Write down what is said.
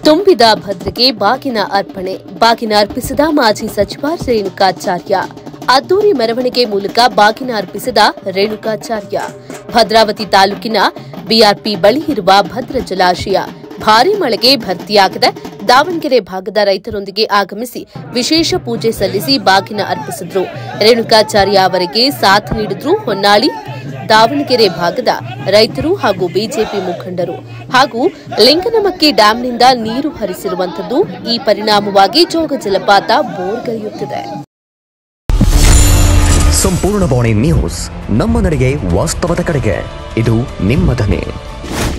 ತುಂಬಿದ ಭದ್ರೆಗೆ ಬಾಗಿನ ಅರ್ಪಣೆ ಬಾಗಿನ ಅರ್ಪಿಸಿದ ಮಾಜಿ ಸಚಿವ ರೇಣುಕಾಚಾರ್ಯ ಅದ್ದೂರಿ ಮೆರವಣಿಗೆ ಮೂಲಕ ಬಾಗಿನ ಅರ್ಪಿಸಿದ ರೇಣುಕಾಚಾರ್ಯ ಭದ್ರಾವತಿ ತಾಲೂಕಿನ ಬಿಆರ್ಪಿ ಬಳಿ ಇರುವ ಭದ್ರ ಜಲಾಶಯ ಭಾರೀ ಮಳೆಗೆ ಭರ್ತಿಯಾಗಿದೆ ದಾವಣಗೆರೆ ಭಾಗದ ರೈತರೊಂದಿಗೆ ಆಗಮಿಸಿ ವಿಶೇಷ ಪೂಜೆ ಸಲ್ಲಿಸಿ ಬಾಗಿನ ಅರ್ಪಿಸಿದ್ರು ರೇಣುಕಾಚಾರ್ಯ ಅವರಿಗೆ ಸಾಥ್ ನೀಡಿದ್ರು ಹೊನ್ನಾಳಿ ದಾವಣಗೆರೆ ಭಾಗದ ರೈತರು ಹಾಗೂ ಬಿಜೆಪಿ ಮುಖಂಡರು ಹಾಗೂ ಲಿಂಗನಮಕ್ಕಿ ಡ್ಯಾಂನಿಂದ ನೀರು ಹರಿಸಿರುವಂತದ್ದು ಈ ಪರಿಣಾಮವಾಗಿ ಜೋಗ ಜಲಪಾತ ಬೋರ್ಗರೆಯುತ್ತಿದೆ ಸಂಪೂರ್ಣ ಬಾಣಿ ನ್ಯೂಸ್ ನಮ್ಮ ನಡೆಗೆ ವಾಸ್ತವದ ಕಡೆಗೆ ಇದು ನಿಮ್ಮ ಧ್ವನಿ